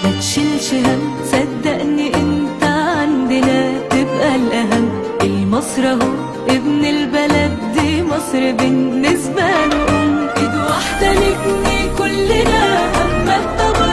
ما تشيلش هم صدقني انت عندنا تبقى الاهم المصر اهو ابن البلد دي مصر بالنسبة له أم ايد واحدة نبني كلنا اما التغير